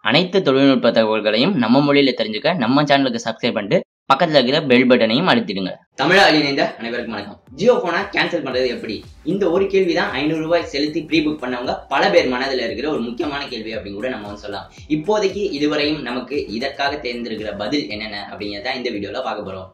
அனைத்து தொழில்நுட்ப தகவல்களையும் நம்ம மொழியில தெரிஞ்சுக்க நம்ம சேனலுக்கு சப்ஸ்கிரைப் பண்ணிட்டு பக்கத்துல இருக்கிற பெல் பட்டனையும் அழுத்திடுங்க தமிழால் இணைந்த அனைவருக்கும் வணக்கம் ஜியோ போனை கேன்சல் பண்றது எப்படி இந்த ஒரு கேள்வி தான் ஐநூறு ரூபாய் செலுத்தி ப்ரீ புக் பண்ணவங்க பல பேர் மனதில் இருக்கிற ஒரு முக்கியமான கேள்வி அப்படின்னு கூட நம்ம வந்து சொல்லலாம் இப்போதைக்கு இதுவரையும் நமக்கு இதற்காக தேர்ந்தெடுக்கிற பதில் என்னென்ன அப்படிங்கிறத இந்த வீடியோல பார்க்க போறோம்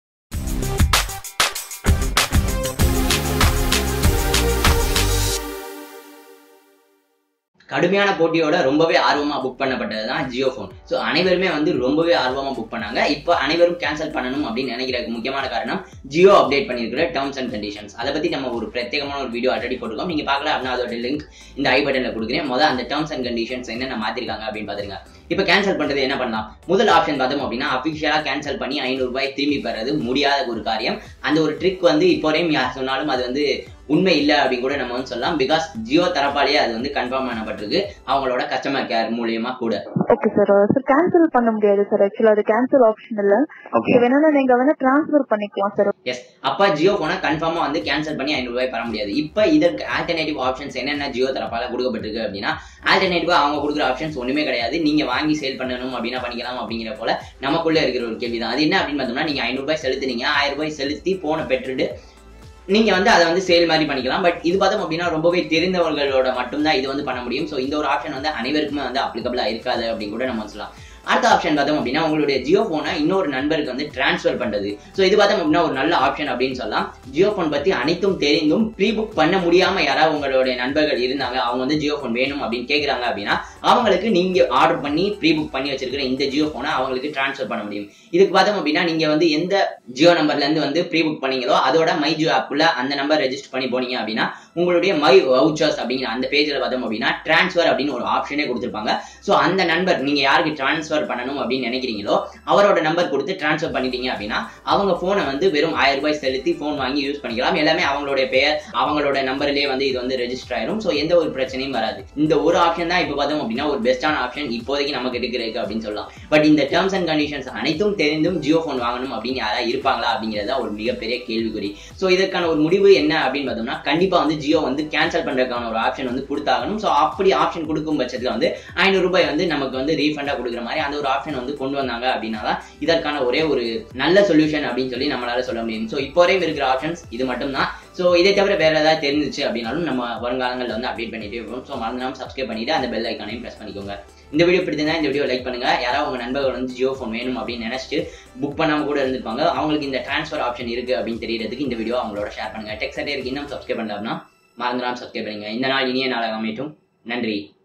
கடுமையான போட்டியோட ரொம்பவே ஆர்வமா புக் பண்ணப்பட்டது தான் ஜியோ ஃபோன் ஸோ அனைவருமே வந்து ரொம்பவே ஆர்வமா புக் பண்ணாங்க இப்போ அனைவரும் கேன்சல் பண்ணணும் அப்படின்னு நினைக்கிற முக்கியமான காரணம் ஜியோ அப்டேட் பண்ணியிருக்கிற டேர்ம்ஸ் அண்ட் கண்டிஷன்ஸ் அதை பத்தி நம்ம ஒரு பிரத்யேகமான ஒரு வீடியோ ஆல்ரெடி போட்டிருக்கோம் நீங்க பார்க்கல அப்படின்னா அதோட லிங்க் இந்த ஐ பட்டன்ல கொடுக்குறேன் முதல்ல அந்த டேர்ம்ஸ் அண்ட் கண்டிஷன்ஸ் என்னென்ன மாத்திருக்காங்க அப்படின்னு பாத்துருங்க இப்போ கேன்சல் பண்றது என்ன பண்ணலாம் முதல் ஆப்ஷன் பார்த்தோம் அப்படின்னா அபிஷியலா கேன்சல் பண்ணி ஐநூறு ரூபாய் திரும்பி பெறது முடியாத ஒரு காரியம் அந்த ஒரு ட்ரிக் வந்து இப்போ வரையும் யார் சொன்னாலும் அது வந்து உண்மை இல்லை அப்படின்னு கூட நம்ம வந்து சொல்லலாம் பிகாஸ் ஜியோ தரப்பாலேயே அது வந்து கன்ஃபார்ம் பண்ணப்பட்டிருக்கு அவங்களோட கஸ்டமர் கேர் மூலியமா கூட ஓகே சார் சார் கேன்சல் பண்ண முடியாது சார் ஆக்சுவலா அது கேன்சல் ஆப்ஷன் இல்ல ஓகே வேணா நீங்க வேணா டிரான்ஸ்ஃபர் பண்ணிக்கலாம் சார் எஸ் அப்ப ஜியோ போனை கன்ஃபார்மா வந்து கேன்சல் பண்ணி ஐநூறு ரூபாய் பெற முடியாது இப்போ இதற்கு ஆல்டர்னேட்டிவ் ஆப்ஷன்ஸ் என்னென்ன ஜியோ தரப்பால கொடுக்கப்பட்டிருக்கு அப்படின்னா ஆல்டர்னேட்டிவா அவங்க கொடுக்குற ஆப்ஷன்ஸ் ஒண்ணுமே கிடையாது நீங்க வாங்கி சேல் பண்ணணும் அப்படின்னா பண்ணிக்கலாம் அப்படிங்கிற போல நமக்குள்ள இருக்கிற ஒரு கேள்வி தான் அது என்ன அப்படின்னு பார்த்தோம்னா நீங்க ஐநூறு ரூபாய் செலுத்துனீங்க ஆயிரம் ரூபாய் செலுத்தி போனை பெற்றுட்டு நீங்க வந்து அதை வந்து சேல் மாதிரி பண்ணிக்கலாம் பட் இது பார்த்தோம் அப்படின்னா ரொம்பவே தெரிந்தவர்களோட மட்டும்தான் இது வந்து பண்ண முடியும் ஸோ இந்த ஒரு ஆப்ஷன் வந்து அனைவருக்குமே வந்து அப்ளிகபிளா இருக்காது அப்படின்னு கூட நம்ம சொல்லலாம் அடுத்த ஆப்ஷன் பார்த்தோம் அப்படின்னா உங்களுடைய ஜியோ போனை இன்னொரு நண்பருக்கு வந்து டிரான்ஸ்ஃபர் பண்றது ஸோ இது பார்த்தோம் அப்படின்னா ஒரு நல்ல ஆப்ஷன் அப்படின்னு சொல்லலாம் ஜியோ போன் பத்தி அனைத்தும் தெரிந்தும் ப்ரீ புக் பண்ண முடியாம யாராவது உங்களுடைய நண்பர்கள் இருந்தாங்க அவங்க வந்து ஜியோ போன் வேணும் அப்படின்னு கேட்குறாங்க அப்படின்னா அவங்களுக்கு நீங்க ஆர்டர் பண்ணி ப்ரீ புக் பண்ணி வச்சிருக்கிற இந்த ஜியோ போனை அவங்களுக்கு டிரான்ஸ்ஃபர் பண்ண முடியும் இதுக்கு பார்த்தோம் அப்படின்னா நீங்க வந்து எந்த ஜியோ நம்பர்ல இருந்து வந்து ப்ரீ புக் பண்ணீங்களோ அதோட மை ஜியோ ஆப்புல அந்த நம்பர் ரெஜிஸ்டர் பண்ணி போனீங்க அப்படின்னா உங்களுடைய மை வவுச்சர்ஸ் அப்படிங்கிற அந்த பேஜ்ல பார்த்தோம் அப்படின்னா டிரான்ஸ்ஃபர் அப்படின்னு ஒரு ஆப்ஷனே கொடுத்துருப்பாங்க ஸோ அந்த நண்பர் நீங்க யாருக்கு டிரான்ஸ்ஃபர் பண்ணணும் அப்படின்னு நினைக்கிறீங்களோ அவரோட நம்பர் கொடுத்து டிரான்ஸ்ஃபர் பண்ணிட்டீங்க அப்படின்னா அவங்க போனை வந்து வெறும் ஆயிரம் ரூபாய் செலுத்தி போன் வாங்கி யூஸ் பண்ணிக்கலாம் எல்லாமே அவங்களுடைய பெயர் அவங்களோட நம்பர்லயே வந்து இது வந்து ரெஜிஸ்டர் ஆயிரும் ஸோ எந்த ஒரு பிரச்சனையும் வராது இந்த ஒரு ஆப்ஷன் தான் இப்போ பார்த்தோம் அப்படின்னா ஒரு பெஸ்டான ஆப்ஷன் இப்போதைக்கு நமக்கு இருக்கிறதுக்கு அப்படின்னு சொல்லலாம் பட் இந்த டேர்ம்ஸ் அண்ட் கண்டிஷன்ஸ் அனைத்தும் தெரிந்தும் ஜியோ போன் வாங்கணும் அப்படின்னு யாராவது இருப்பாங்களா அப்படிங்கிறதா ஒரு மிகப்பெரிய கேள்விக்குறி ஸோ இதற்கான ஒரு முடிவு என்ன அப்படின்னு பார்த்தோம்னா கண்டிப்பா வந்து ஜியோ வந்து கேன்சல் பண்றதுக்கான ஒரு ஆப்ஷன் வந்து கொடுத்தாகணும் ஸோ அப்படி ஆப்ஷன் கொடுக்கும் பட்சத்தில் வந்து ஐநூறு ரூபாய் வந்து நமக்கு வந்து ரீஃபண்டா கொடுக்குற மாதிரி அந்த ஒரு ஆப்ஷன் வந்து கொண்டு வந்தாங்க அப்படின்னா தான் இதற்கான ஒரே ஒரு நல்ல சொல்யூஷன் அப்படின்னு சொல்லி நம்மளால சொல்ல முடியும் ஸோ இப்போ வரையும் இருக்கிற ஆப்ஷன்ஸ் இது மட்டும் தான் ஸோ இதை தவிர வேற ஏதாவது தெரிஞ்சிச்சு அப்படின்னாலும் நம்ம வருங்காலங்களில் வந்து அப்டேட் பண்ணிட்டே இருப்போம் ஸோ மறந்துடாம சப்ஸ்கிரைப் பண்ணிட்டு அந்த பெல் ஐக்கானையும் ப்ரெஸ் பண்ணிக்கோங்க இந்த வீடியோ பிடிச்சிருந்தா இந்த வீடியோ லைக் பண்ணுங்க யாராவது உங்க நண்பர்கள் வந்து ஜியோ ஃபோன் வேணும் அப்படின்னு நினைச்சிட்டு புக் பண்ணாம கூட இருந்திருப்பாங்க அவங்களுக்கு இந்த டிரான்ஸ்ஃபர் ஆப்ஷன் இருக்கு அப்படின்னு தெரியறதுக்கு இந்த வீடியோ அவங்களோட ஷேர் பண்ணுங்க டெக்ஸ்ட் இருக்கு இன்னும் சப்ஸ்கிரைப் பண்ணலாம்னா மறந்துடாம சப்ஸ்கிரைப் பண்ணுங்க இந்த நாள் இனிய நாளாக அமையட்டும் நன்றி